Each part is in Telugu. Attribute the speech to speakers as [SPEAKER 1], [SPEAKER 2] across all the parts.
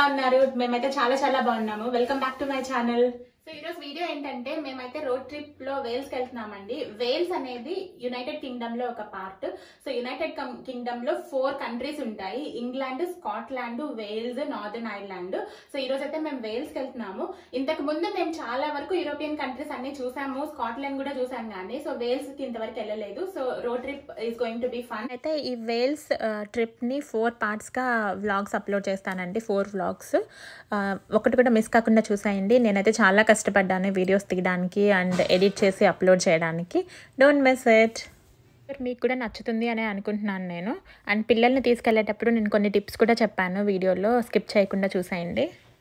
[SPEAKER 1] ఉన్నారు మేమైతే చాలా చాలా బాగున్నాము welcome back to my channel so ఈరోజు వీడియో ఏంటంటే మేమైతే రోడ్ ట్రిప్ లో వేల్స్ కి వెళ్తున్నామండి వేల్స్ అనేది యునైటెడ్ కింగ్డమ్ లో ఒక పార్ట్ సో యునైటెడ్ కింగ్డమ్ లో ఫోర్ కంట్రీస్ ఉంటాయి England Scotland Wales Northern Ireland so ఈ రోజు అయితే మేము వేల్స్ కి వెళ్తున్నాము ఇంతకు ముందు మేము చాలా వరకు యూరోపియన్ కంట్రీస్ అన్ని చూసాము స్కాట్లాండ్ కూడా చూసాం కానీ సో వేల్స్ కి ఇంతవరకు వెళ్ళలేదు so road trip is going to be fun
[SPEAKER 2] అయితే ఈ వేల్స్ ట్రిప్ని ఫోర్ పార్ట్స్గా వ్లాగ్స్ అప్లోడ్ చేస్తానండి ఫోర్ వ్లాగ్స్ ఒకటి కూడా మిస్ కాకుండా చూసాయండి నేనైతే చాలా కష్టపడ్డాను వీడియోస్ తీయడానికి అండ్ ఎడిట్ చేసి అప్లోడ్ చేయడానికి డోంట్ మిస్ ఇట్ మీకు కూడా నచ్చుతుంది అని అనుకుంటున్నాను నేను అండ్ పిల్లల్ని తీసుకెళ్లేటప్పుడు నేను కొన్ని టిప్స్ కూడా చెప్పాను వీడియోలో స్కిప్ చేయకుండా చూసాయండి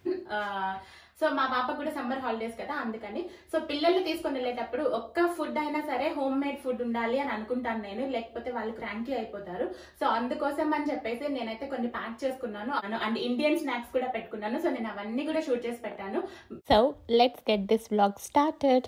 [SPEAKER 1] సో మా పాప కూడా సమ్మర్ హాలిడేస్ కదా అందుకని సో పిల్లల్ని తీసుకొని వెళ్ళేటప్పుడు ఒక్క ఫుడ్ అయినా సరే హోమ్ మేడ్ ఫుడ్ ఉండాలి అని అనుకుంటాను నేను లేకపోతే వాళ్ళు క్రాంకీ అయిపోతారు సో అందుకోసం అని చెప్పేసి నేనైతే కొన్ని ప్యాక్ చేసుకున్నాను అండ్ ఇండియన్ స్నాక్స్ కూడా పెట్టుకున్నాను సో నేను అవన్నీ కూడా షూట్ చేసి పెట్టాను
[SPEAKER 2] so let's get this vlog started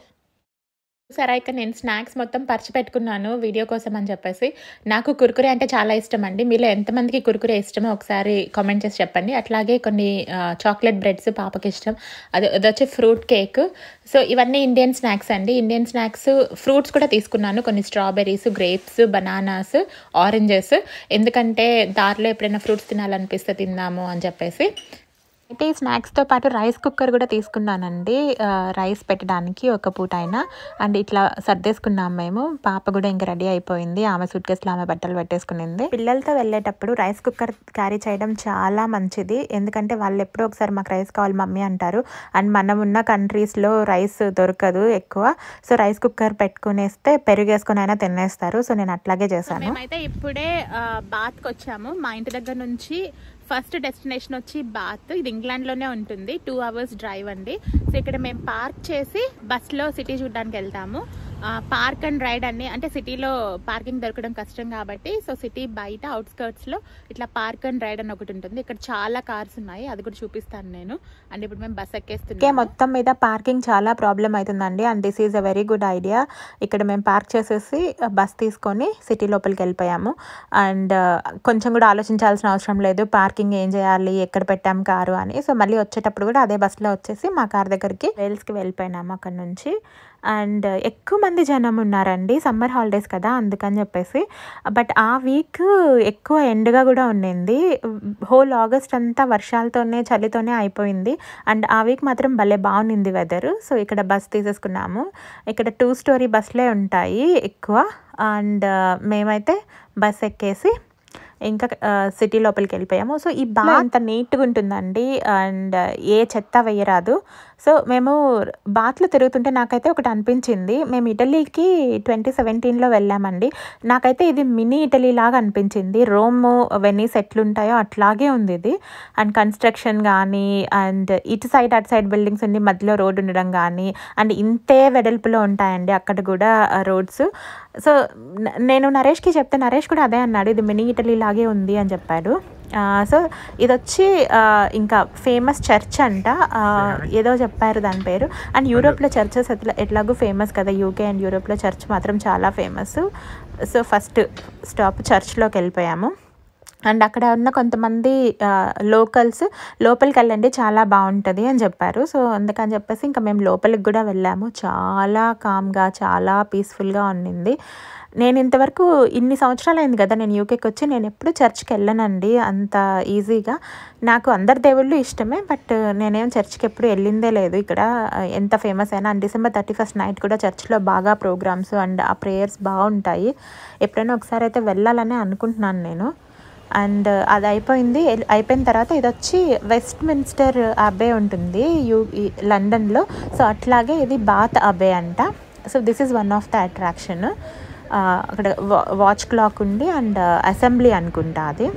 [SPEAKER 2] సరే ఇక నేను స్నాక్స్ మొత్తం పరిచి పెట్టుకున్నాను వీడియో కోసం అని చెప్పేసి నాకు కుర్కురే అంటే చాలా ఇష్టం అండి మీలో ఎంతమందికి కుర్కురే ఇష్టమో ఒకసారి కామెంట్ చేసి చెప్పండి అట్లాగే కొన్ని చాక్లెట్ బ్రెడ్స్ పాపకి ఇష్టం అది అది వచ్చి ఫ్రూట్ కేక్ సో ఇవన్నీ ఇండియన్ స్నాక్స్ అండి ఇండియన్ స్నాక్స్ ఫ్రూట్స్ కూడా తీసుకున్నాను కొన్ని స్ట్రాబెర్రీస్ గ్రేప్స్ బనానాస్ ఆరెంజెస్ ఎందుకంటే దారిలో ఎప్పుడైనా ఫ్రూట్స్ తినాలనిపిస్తే తిందాము అని చెప్పేసి అయితే ఈ స్నాక్స్తో పాటు రైస్ కుక్కర్ కూడా తీసుకున్నానండి ఆ, రైస్ పెట్టడానికి ఒక పూట అయినా అండ్ ఇట్లా సర్దేసుకున్నాం మేము పాప కూడా ఇంకా రెడీ అయిపోయింది ఆమె సూట్ కేసులో ఆమె బట్టలు పెట్టేసుకునింది పిల్లలతో వెళ్ళేటప్పుడు రైస్ కుక్కర్ క్యారీ చేయడం చాలా మంచిది ఎందుకంటే వాళ్ళు ఎప్పుడో ఒకసారి మాకు రైస్ కావాలి మమ్మీ అంటారు అండ్ మనం ఉన్న కంట్రీస్లో రైస్ దొరకదు ఎక్కువ సో రైస్ కుక్కర్ పెట్టుకునేస్తే పెరుగు వేసుకుని అయినా తినేస్తారు సో నేను అట్లాగే చేశాను మేమైతే ఇప్పుడే బాత్కి వచ్చాము మా ఇంటి దగ్గర నుంచి ఫస్ట్ డెస్టినేషన్ వచ్చి బాత్ ఇది ఇంగ్లాండ్లోనే ఉంటుంది టూ అవర్స్ డ్రైవ్ అండి సో ఇక్కడ మేము పార్క్ చేసి బస్లో సిటీ చూడడానికి వెళ్తాము పార్క్ అండ్ రైడ్ అన్ని అంటే సిటీలో పార్కింగ్ దొరకడం కష్టం కాబట్టి సో సిటీ బయట అవుట్స్కర్ట్స్లో ఇట్లా పార్క్ అండ్ రైడ్ అని ఒకటి ఉంటుంది ఇక్కడ చాలా కార్స్ ఉన్నాయి అది కూడా చూపిస్తాను నేను అండ్ ఇప్పుడు మేము బస్ ఎక్కేస్తున్నాం మొత్తం మీద పార్కింగ్ చాలా ప్రాబ్లం అవుతుందండి and this is a very good idea ఇక్కడ మేము పార్క్ చేసేసి బస్ తీసుకొని సిటీ లోపలికి వెళ్ళిపోయాము అండ్ కొంచెం కూడా ఆలోచించాల్సిన అవసరం లేదు పార్కింగ్ ఏం చేయాలి ఎక్కడ పెట్టాం కారు అని సో మళ్ళీ వచ్చేటప్పుడు కూడా అదే బస్సులో వచ్చేసి మా కార్ దగ్గరికి రైల్స్కి వెళ్ళిపోయినాము అక్కడ నుంచి అండ్ ఎక్కువ మంది జనం ఉన్నారండి సమ్మర్ హాలిడేస్ కదా అందుకని చెప్పేసి బట్ ఆ వీక్ ఎక్కువ ఎండగా కూడా ఉండింది హోల్ ఆగస్ట్ అంతా వర్షాలతోనే చలితోనే అయిపోయింది అండ్ ఆ వీక్ మాత్రం భలే బాగుంది వెదర్ సో ఇక్కడ బస్ తీసేసుకున్నాము ఇక్కడ టూ స్టోరీ బస్లే ఉంటాయి ఎక్కువ అండ్ మేమైతే బస్ ఎక్కేసి ఇంకా సిటీ లోపలికి వెళ్ళిపోయాము సో ఈ బాగా అంత నీట్గా ఉంటుందండి అండ్ ఏ చెత్త వేయరాదు సో మేము బాత్లో తిరుగుతుంటే నాకైతే ఒకటి అనిపించింది మేము ఇటలీకి ట్వంటీ సెవెంటీన్లో వెళ్ళామండి నాకైతే ఇది మినీ ఇటలీ లాగా అనిపించింది రోమ్ వెనీస్ ఎట్లుంటాయో అట్లాగే ఉంది ఇది అండ్ కన్స్ట్రక్షన్ కానీ అండ్ ఇటు సైడ్ అటు సైడ్ బిల్డింగ్స్ ఉండి మధ్యలో రోడ్ ఉండడం కానీ అండ్ ఇంతే వెడల్పులో ఉంటాయండి అక్కడ కూడా రోడ్స్ సో న- నేను నరేష్కి చెప్తే నరేష్ కూడా అదే అన్నాడు ఇది మినీ ఇటలీ లాగే ఉంది అని చెప్పాడు ఆ, సో ఇది వచ్చి ఆ, ఇంకా ఫేమస్ చర్చ్ అంట ఆ, ఏదో చెప్పారు దాని పేరు అండ్ యూరోప్లో చర్చెస్ ఎట్లా ఎట్లాగో ఫేమస్ కదా యూకే అండ్ యూరోప్లో చర్చ్ మాత్రం చాలా ఫేమస్ సో ఫస్ట్ స్టాప్ చర్చ్లోకి వెళ్ళిపోయాము అండ్ అక్కడ ఉన్న కొంతమంది లోకల్స్ లోపలికి వెళ్ళండి చాలా బాగుంటుంది అని చెప్పారు సో అందుకని చెప్పేసి ఇంకా మేము లోపలికి కూడా వెళ్ళాము చాలా కామ్గా చాలా పీస్ఫుల్గా ఉండింది నేను ఇంతవరకు ఇన్ని సంవత్సరాలు అయింది కదా నేను యూకేకి వచ్చి నేను ఎప్పుడు చర్చ్కి వెళ్ళనండి అంత ఈజీగా నాకు అందరి దేవుళ్ళు ఇష్టమే బట్ నేనేం చర్చ్కి ఎప్పుడు వెళ్ళిందే లేదు ఇక్కడ ఎంత ఫేమస్ అయినా and December thirty first night కూడా చర్చ్లో బాగా ప్రోగ్రామ్స్ అండ్ ఆ ప్రేయర్స్ బాగుంటాయి ఎప్పుడైనా ఒకసారి అయితే వెళ్ళాలని అనుకుంటున్నాను నేను అండ్ అది అయిపోయింది ఎల్- అయిపోయిన తర్వాత ఇది వచ్చి వెస్ట్ మిన్స్టర్ అబే ఉంటుంది యూ ఈ- లండన్లో సో అట్లాగే ఇది బాత్ అబే అంట so this is one of the attraction అక్కడ వా వాచ్ క్లాక్ ఉండి అండ్ అసెంబ్లీ అనుకుంటా అది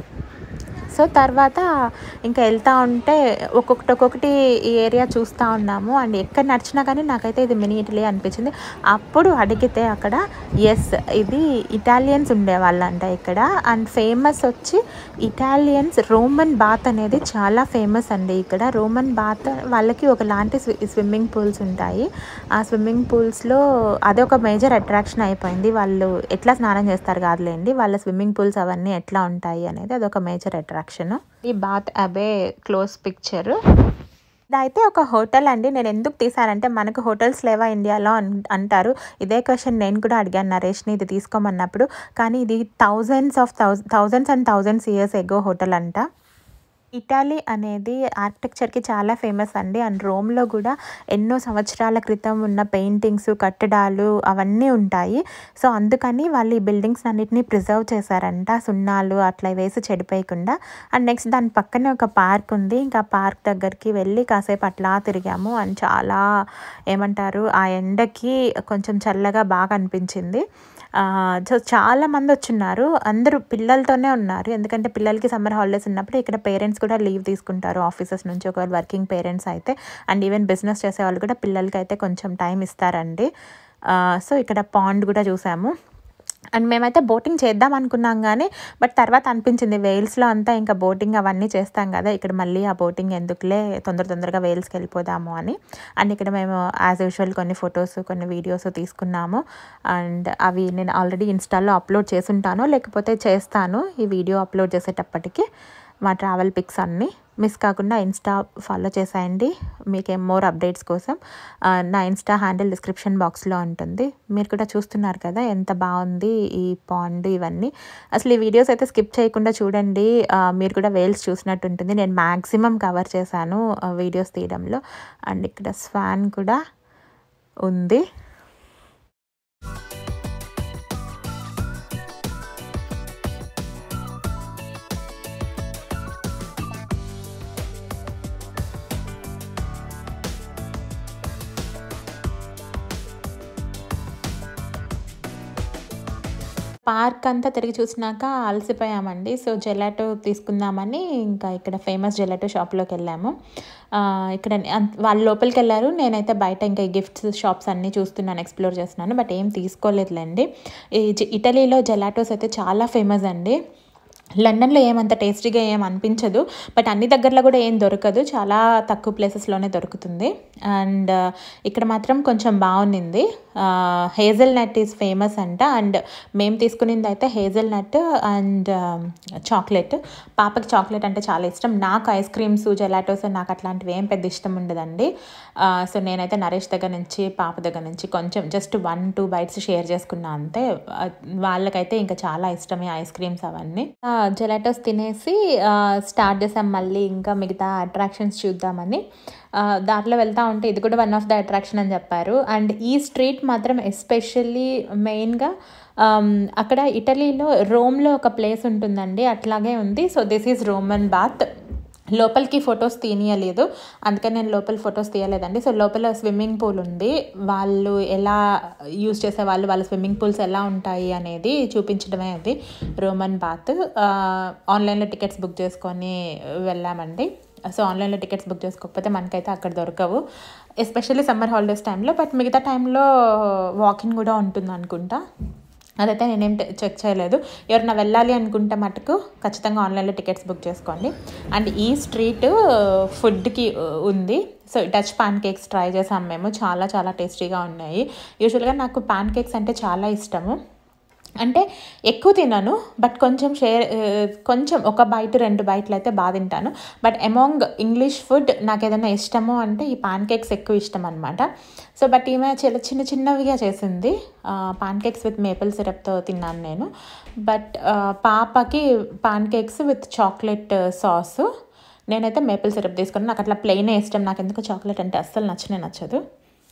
[SPEAKER 2] సో తర్వాత ఇంకా వెళ్తా ఉంటే ఒక్కొక్కటి ఒక్కొక్కటి ఈ ఏరియా చూస్తూ ఉన్నాము అండ్ ఎక్కడ నడిచినా కానీ నాకైతే ఇది మినీ ఇటలీ అనిపించింది అప్పుడు అడిగితే అక్కడ ఎస్ ఇది ఇటాలియన్స్ ఉండేవాళ్ళంట ఇక్కడ అండ్ ఫేమస్ వచ్చి ఇటాలియన్స్ రోమన్ బాత్ అనేది చాలా ఫేమస్ అండి ఇక్కడ రోమన్ బాత్ వాళ్ళకి ఒకలాంటి స్విమ్మింగ్ పూల్స్ ఉంటాయి ఆ స్విమ్మింగ్ పూల్స్లో అదొక మేజర్ అట్రాక్షన్ అయిపోయింది వాళ్ళు ఎట్లా స్నానం చేస్తారు కాదులేండి వాళ్ళ స్విమ్మింగ్ పూల్స్ అవన్నీ ఎట్లా ఉంటాయి అనేది అదొక మేజర్ అట్రాక్షన్ అట్రాక్షన్ ఈ బాత్ అబే క్లోజ్ పిక్చర్ ఇదైతే ఒక హోటల్ అండి నేను ఎందుకు తీసానంటే మనకు హోటల్స్ లేవా ఇండియాలో అన్ అంటారు ఇదే క్వశ్చన్ నేను కూడా అడిగాను నరేష్ని ఇది తీసుకోమన్నప్పుడు కానీ ఇది థౌజండ్స్ ఆఫ్ థౌజ thousands and thousands years ago hotel అంట ఇటాలీ అనేది ఆర్కిటెక్చర్కి చాలా ఫేమస్ అండి అండ్ రోమ్లో కూడా ఎన్నో సంవత్సరాల క్రితం ఉన్న పెయింటింగ్స్ కట్టడాలు అవన్నీ ఉంటాయి సో అందుకని వాళ్ళు ఈ బిల్డింగ్స్ అన్నిటిని ప్రిజర్వ్ చేశారంట సున్నాలు అట్లా వేసి చెడిపోయకుండా అండ్ నెక్స్ట్ దాని పక్కనే ఒక పార్క్ ఉంది ఇంకా పార్క్ దగ్గరికి వెళ్ళి కాసేపు అట్లా తిరిగాము అండ్ చాలా ఏమంటారు ఆ ఎండకి కొంచెం చల్లగా బాగా అనిపించింది సో చాలా మంది వచ్చున్నారు అందరూ పిల్లలతోనే ఉన్నారు ఎందుకంటే పిల్లలకి సమ్మర్ హాలిడేస్ ఉన్నప్పుడు ఇక్కడ పేరెంట్స్ కూడా లీవ్ తీసుకుంటారు ఆఫీసెస్ నుంచి ఒకవేళ వర్కింగ్ పేరెంట్స్ అయితే అండ్ ఈవెన్ బిజినెస్ చేసే వాళ్ళు కూడా పిల్లలకి అయితే కొంచెం టైం ఇస్తారండి సో ఇక్కడ పాండ్ కూడా చూసాము అండ్ మేమైతే బోటింగ్ చేద్దాం అనుకున్నాం కానీ బట్ తర్వాత అనిపించింది వేల్స్లో అంతా ఇంకా బోటింగ్ అవన్నీ చేస్తాం కదా ఇక్కడ మళ్ళీ ఆ బోటింగ్ ఎందుకులే తొందర తొందరగా వేల్స్కి వెళ్ళిపోదాము అని అండ్ ఇక్కడ మేము యాజ్ యూజువల్ కొన్ని ఫొటోస్ కొన్ని వీడియోస్ తీసుకున్నాము అండ్ అవి నేను ఆల్రెడీ ఇన్స్టాలో అప్లోడ్ చేసుంటాను లేకపోతే చేస్తాను ఈ వీడియో అప్లోడ్ చేసేటప్పటికి మా ట్రావెల్ పిక్స్ అన్నీ మిస్ కాకుండా ఇన్స్టా ఫాలో చేసేయండి మీకేం మోర్ అప్డేట్స్ కోసం నా ఇన్స్టా హ్యాండిల్ డిస్క్రిప్షన్ బాక్స్లో ఉంటుంది మీరు కూడా చూస్తున్నారు కదా ఎంత బాగుంది ఈ పాండ్ ఇవన్నీ అసలు ఈ వీడియోస్ అయితే స్కిప్ చేయకుండా చూడండి మీరు కూడా వేల్స్ చూసినట్టు ఉంటుంది నేను మ్యాక్సిమం కవర్ చేశాను వీడియోస్ తీయడంలో అండ్ ఇక్కడ స్వాన్ కూడా ఉంది పార్క్ అంతా తిరిగి చూసినాక అలసిపోయామండి సో జెలాటో తీసుకుందామని ఇంకా ఇక్కడ ఫేమస్ జెలాటో షాప్లోకి వెళ్ళాము ఇక్కడ వాళ్ళు లోపలికి వెళ్ళారు నేనైతే బయట ఇంకా గిఫ్ట్స్ షాప్స్ అన్నీ చూస్తున్నాను ఎక్స్ప్లోర్ చేస్తున్నాను బట్ ఏం తీసుకోలేదులేండి ఈ ఇటలీలో జెలాటోస్ అయితే చాలా ఫేమస్ అండి లండన్లో ఏమంత టేస్టీగా ఏం అనిపించదు బట్ అన్ని దగ్గరలో కూడా ఏం దొరకదు చాలా తక్కువ ప్లేసెస్లోనే దొరుకుతుంది అండ్ ఇక్కడ మాత్రం కొంచెం బాగుంది హేజల్ నట్ ఈజ్ ఫేమస్ అంట అండ్ మేము తీసుకునేది అయితే హేజల్ నట్ అండ్ చాక్లెట్ పాపకి చాక్లెట్ అంటే చాలా ఇష్టం నాకు ఐస్ క్రీమ్స్ జెలాటోస్ నాకు అట్లాంటివి ఏం పెద్ద ఇష్టం ఉండదండి సో నేనైతే నరేష్ దగ్గర నుంచి పాప దగ్గర నుంచి కొంచెం just one two bites share చేసుకున్నా అంతే వాళ్ళకైతే ఇంకా చాలా ఇష్టమే ఐస్ క్రీమ్స్ అవన్నీ జెలాటోస్ తినేసి స్టార్ట్ చేసాం మళ్ళీ ఇంకా మిగతా అట్రాక్షన్స్ చూద్దామని దాంట్లో వెళ్తూ ఉంటే ఇది కూడా వన్ ఆఫ్ ద అట్రాక్షన్ అని చెప్పారు అండ్ ఈ స్ట్రీట్ మాత్రం ఎస్పెషల్లీ మెయిన్గా అక్కడ ఇటలీలో రోమ్లో ఒక ప్లేస్ ఉంటుందండి అట్లాగే ఉంది so this is Roman bath లోపలికి ఫొటోస్ తీయలేదు అందుకని నేను లోపల ఫొటోస్ తీయలేదండి సో లోపల స్విమ్మింగ్ పూల్ ఉంది వాళ్ళు ఎలా యూజ్ చేసే వాళ్ళు వాళ్ళ స్విమ్మింగ్ పూల్స్ ఎలా ఉంటాయి అనేది చూపించడమే అది రోమన్ బాత్ ఆన్లైన్లో టికెట్స్ బుక్ చేసుకొని వెళ్ళామండి సో ఆన్లైన్లో టికెట్స్ బుక్ చేసుకోకపోతే మనకైతే అక్కడ దొరకవు ఎస్పెషల్లీ సమ్మర్ హాలిడేస్ టైంలో బట్ మిగతా టైంలో వాకింగ్ కూడా ఉంటుంది అనుకుంటా అదైతే నేనేం చెక్ చేయలేదు ఎవరైనా వెళ్ళాలి అనుకుంటే మటుకు ఖచ్చితంగా ఆన్లైన్లో టికెట్స్ బుక్ చేసుకోండి అండ్ ఈ స్ట్రీట్ ఫుడ్కి ఉంది so Dutch pancakes try చేసాం మేము చాలా చాలా టేస్టీగా ఉన్నాయి యూజువల్గా నాకు పాన్ కేక్స్ అంటే చాలా ఇష్టము అంటే ఎక్కువ తినను బట్ కొంచెం షేర్ కొంచెం ఒక బైట్ రెండు బైట్లు అయితే బాగా తింటాను బట్ అమాంగ్ ఇంగ్లీష్ ఫుడ్ నాకు ఏదైనా ఇష్టము అంటే ఈ పాన్ కేక్స్ ఎక్కువ ఇష్టం అనమాట సో బట్ ఈమె చిన్న చిన్న చిన్నవిగా చేసింది పాన్ కేక్స్ విత్ మేపుల్ సిరప్తో తిన్నాను నేను బట్ పాపకి pancakes with chocolate sauce నేనైతే మేపుల్ సిరప్ తీసుకుని నాకు అట్లా ప్లెయినే ఇష్టం నాకు ఎందుకు చాక్లెట్ అంటే అస్సలు నచ్చనే నచ్చదు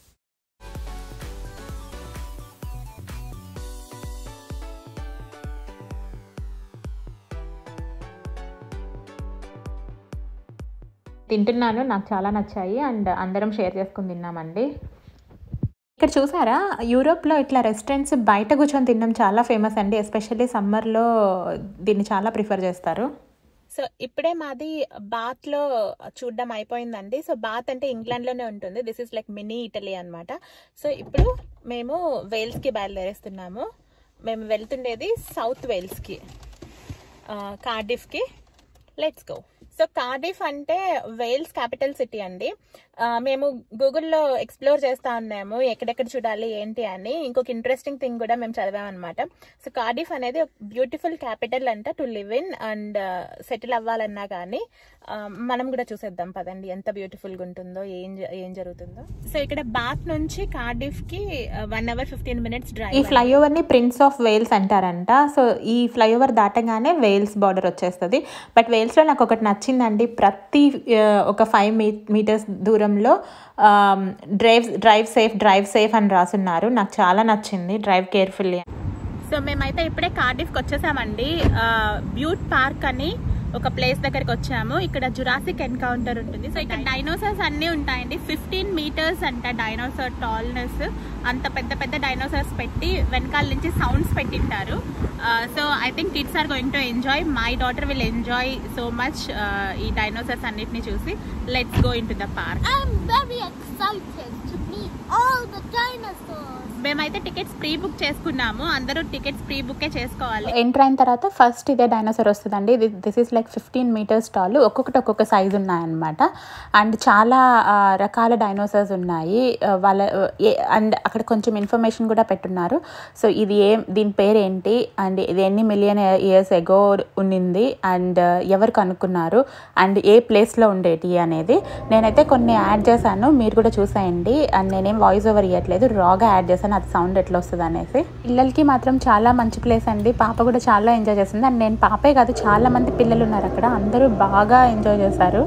[SPEAKER 2] తింటున్నాను నాకు చాలా నచ్చాయి అండ్ అందరం షేర్ చేసుకుని తిన్నామండి ఇక్కడ చూసారా యూరోప్లో ఇట్లా రెస్టారెంట్స్ బయట కూర్చొని తినడం చాలా ఫేమస్ అండి ఎస్పెషల్లీ సమ్మర్లో దీన్ని చాలా ప్రిఫర్ చేస్తారు సో ఇప్పుడే మాది బాత్లో చూడడం అయిపోయిందండి సో బాత్ అంటే ఇంగ్లాండ్లోనే ఉంటుంది this is like mini Italy అనమాట సో ఇప్పుడు మేము వేల్స్కి బయలుదేరేస్తున్నాము మేము వెళ్తుండేది సౌత్ వేల్స్కి కార్డిఫ్కి లెట్స్ గో
[SPEAKER 1] సో కార్డిఫ్ అంటే వేల్స్ క్యాపిటల్ సిటీ అండి ఆ, మేము గూగుల్లో ఎక్స్ప్లోర్ చేస్తా ఉన్నాము ఎక్కడెక్కడ చూడాలి ఏంటి అని ఇంకొక ఇంట్రెస్టింగ్ థింగ్ కూడా మేము చదివామన్నమాట సో కార్డిఫ్ అనేది ఒక బ్యూటిఫుల్ క్యాపిటల్ అంట to live in and settle అవ్వాలన్నా కానీ ఆ, మనం కూడా చూసేద్దాం పదండి ఎంత బ్యూటిఫుల్ గా ఉంటుందో ఏం జ- ఏం జరుగుతుందో సో ఇక్కడ బాత్ నుంచి కార్డిఫ్ కి వన్ అవర్ ఫిఫ్టీన్ మినిట్స్
[SPEAKER 2] ఈ
[SPEAKER 1] డ్రైవ్
[SPEAKER 2] ఫ్లైఓవర్ ని ప్రిన్స్ ఆఫ్ వేల్స్ అంటారంట సో ఈ ఫ్లైఓవర్ దాటగానే వేల్స్ బార్డర్ వచ్చేస్తుంది బట్ వేల్స్లో నాకు ఒకటి నచ్చిందండి ప్రతి ఆ, ఒక ఫైవ్ మీ మీటర్స్ దూరంలో drive drive safe drive safe అని రాసున్నారు నాకు చాలా నచ్చింది డ్రైవ్ కేర్ఫుల్లీ
[SPEAKER 1] సో మేమైతే ఇప్పుడే కార్డిఫ్కి వచ్చేసామండి ఆ, బ్యూట్ పార్క్ అని ఒక ప్లేస్ దగ్గరికి వచ్చాము ఇక్కడ జురాసిక్ ఎన్కౌంటర్ ఉంటుంది సో ఇక్కడ డైనోసార్స్ అన్నీ ఉంటాయండి ఫిఫ్టీన్ మీటర్స్ అంట డైనోసార్ టాల్నెస్ అంత పెద్ద పెద్ద డైనోసార్స్ పెట్టి వెనకాల నుంచి సౌండ్స్ పెట్టింటారు so I think kids are going to enjoy my daughter will enjoy so much ఈ డైనోసార్స్ అన్నిటిని చూసి let's go in to the park
[SPEAKER 3] I'm very excited to meet all the dinosaurs.
[SPEAKER 1] మేమైతే టికెట్స్ ప్రీ బుక్ చేసుకున్నాము అందరూ టికెట్స్ ప్రీ బుకే చేసుకోవాలి
[SPEAKER 2] ఎంటర్ అయిన తర్వాత ఫస్ట్ ఇదే డైనోసార్ వస్తుందండి ఇది this is like fifteen meters tall ఒక్కొక్కటి ఒక్కొక్క సైజ్ ఉన్నాయన్నమాట అండ్ చాలా ఆ, రకాల డైనోసార్స్ ఉన్నాయి ఆ, వాళ్ళ అండ్ అక్కడ కొంచెం ఇన్ఫర్మేషన్ కూడా పెట్టున్నారు సో ఇది ఏం దీని పేరు ఏంటి అండ్ ఇది ఎన్ని మిలియన్ ఇయర్స్ ఎగో ఉండింది అండ్ ఎవరు కనుక్కున్నారు అండ్ ఏ ప్లేస్లో ఉండేటి అనేది నేనైతే కొన్ని యాడ్ చేశాను మీరు కూడా చూసేయండి అండ్ నేనేం వాయిస్ ఓవర్ ఇవ్వట్లేదు రాగా యాడ్ చేశాను అది సౌండ్ ఎట్లా వస్తుంది అనేసి పిల్లలకి మాత్రం చాలా మంచి ప్లేస్ అండి పాప కూడా చాలా ఎంజాయ్ చేస్తుంది అండ్ నేను పాపే కాదు చాలా మంది పిల్లలు ఉన్నారు అక్కడ అందరూ బాగా ఎంజాయ్ చేశారు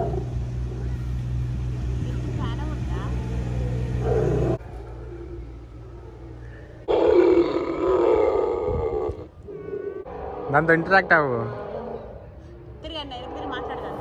[SPEAKER 4] దాంతో ఇంటరాక్ట్ అవ్వు
[SPEAKER 1] తిరగండి తిరిగి మాట్లాడదాం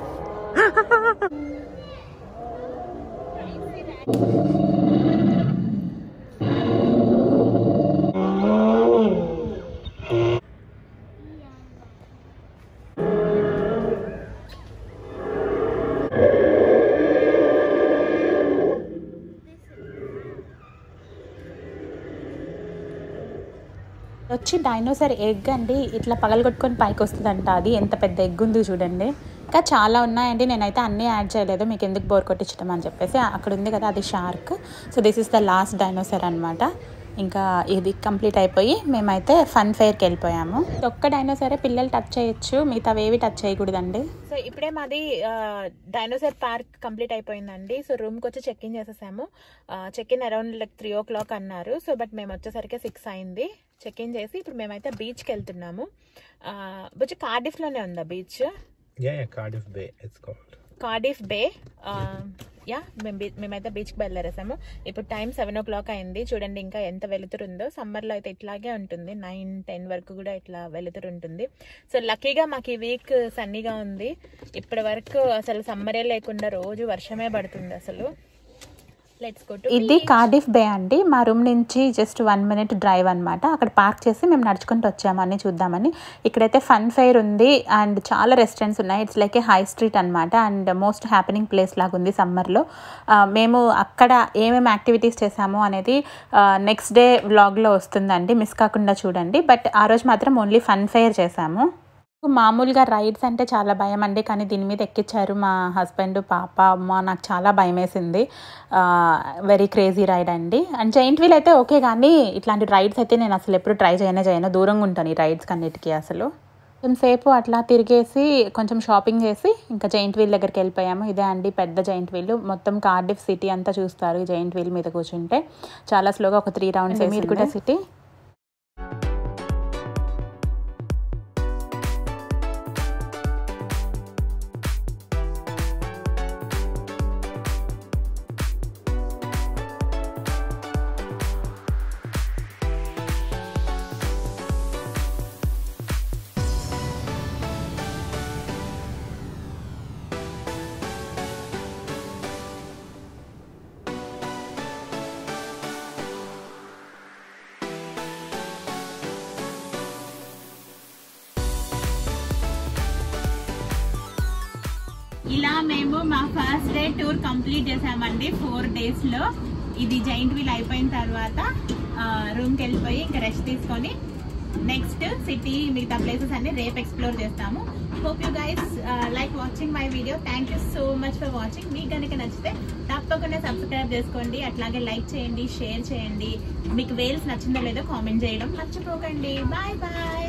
[SPEAKER 2] వచ్చి డైనోసార్ ఎగ్ అండి ఇట్లా పగలగొట్టుకొని పైకి వస్తుందంట అది ఎంత పెద్ద ఎగ్ ఉంది చూడండి ఇంకా చాలా ఉన్నాయండి నేనైతే అన్నీ యాడ్ చేయలేదు మీకు ఎందుకు బోర్ కొట్టించడం అని చెప్పేసి అక్కడ ఉంది కదా అది shark so this is the last dinosaur అనమాట ఇంకా ఇది కంప్లీట్ అయిపోయి మేమైతే ఫన్ ఫెయిర్కి వెళ్ళిపోయాము ఒక్క డైనోసారే పిల్లలు టచ్ చేయొచ్చు మిగతావేవి టచ్ చేయకూడదండి
[SPEAKER 1] సో ఇప్పుడే మాది డైనోసార్ పార్క్ కంప్లీట్ అయిపోయిందండి సో రూమ్కి వచ్చి చెక్ ఇన్ చేసేసాము check in around like three o'clock అన్నారు సో బట్ మేము వచ్చేసరికి సిక్స్ అయింది చెక్ ఇన్ చేసి ఇప్పుడు మేమైతే బీచ్కి వెళ్తున్నాము బుజ్జి కార్డిఫ్లోనే ఉందా beach
[SPEAKER 4] Yeah, yeah, Cardiff Bay, it's called.
[SPEAKER 1] Cardiff Bay yeah మేము బీ- మేమైతే బీచ్కి బయలుదేరేసాము ఇప్పుడు టైం సెవెన్ ఓ క్లాక్ అయింది చూడండి ఇంకా ఎంత వెలుతురుందో సమ్మర్లో అయితే ఇట్లాగే ఉంటుంది నైన్ టెన్ వరకు కూడా ఇట్లా వెలుతురు ఉంటుంది సో లక్కీగా మాకు ఈ వీక్ సన్నీగా ఉంది ఇప్పటి వరకు అసలు సమ్మరే లేకుండా రోజు వర్షమే పడుతుంది అసలు లెట్స్ గో టు
[SPEAKER 2] ఇది కార్డిఫ్ బే అండి మా రూమ్ నుంచి జస్ట్ వన్ మినిట్ డ్రైవ్ అనమాట అక్కడ పార్క్ చేసి మేము నడుచుకుంటూ వచ్చాము అన్ని చూద్దామని ఇక్కడైతే ఫన్ ఫెయిర్ ఉంది అండ్ చాలా రెస్టారెంట్స్ ఉన్నాయి it's like a high street అనమాట అండ్ మోస్ట్ హ్యాపెనింగ్ ప్లేస్ లాగా ఉంది సమ్మర్లో మేము అక్కడ ఏమేమి యాక్టివిటీస్ చేసాము అనేది నెక్స్ట్ డే వ్లాగ్లో వస్తుందండి మిస్ కాకుండా చూడండి బట్ ఆ రోజు మాత్రం ఓన్లీ ఫన్ ఫెయిర్ చేసాము మామూలుగా రైడ్స్ అంటే చాలా భయం అండి కానీ దీని మీద ఎక్కించారు మా హస్బెండ్ పాప అమ్మ నాకు చాలా భయం వేసింది వెరీ క్రేజీ రైడ్ అండి అండ్ జైంట్ వీల్ అయితే ఓకే కానీ ఇట్లాంటి రైడ్స్ అయితే నేను అసలు ఎప్పుడు ట్రై చేయనే చేయను దూరంగా ఉంటాను ఈ రైడ్స్ అన్నిటికీ అసలు కొంచెం సేపు అట్లా తిరిగేసి కొంచెం షాపింగ్ చేసి ఇంకా జైంట్ వీల్ దగ్గరికి వెళ్ళిపోయాము ఇదే అండి పెద్ద జైంట్ వీల్ మొత్తం కార్డిఫ్ సిటీ అంతా చూస్తారు ఈ జైంట్ వీల్ మీద కూర్చుంటే చాలా స్లోగా ఒక త్రీ రౌండ్స్ మీరు కూడా సిటీ
[SPEAKER 1] ఇలా మేము మా ఫస్ట్ డే టూర్ కంప్లీట్ చేసామండి ఫోర్ డేస్ లో ఇది జైంట్ వీల్ అయిపోయిన తర్వాత రూమ్ కి వెళ్ళిపోయి ఇంకా రెస్ట్ తీసుకొని నెక్స్ట్ సిటీ మిగతా ప్లేసెస్ అన్ని రేపు ఎక్స్ప్లోర్ చేస్తాము hope you guys like watching my video thank you so much for watching మీకు కనుక నచ్చితే తప్పకుండా సబ్స్క్రైబ్ చేసుకోండి అట్లాగే లైక్ చేయండి షేర్ చేయండి మీకు వేల్స్ నచ్చిందో లేదో కామెంట్ చేయడం మర్చిపోకండి బాయ్ బాయ్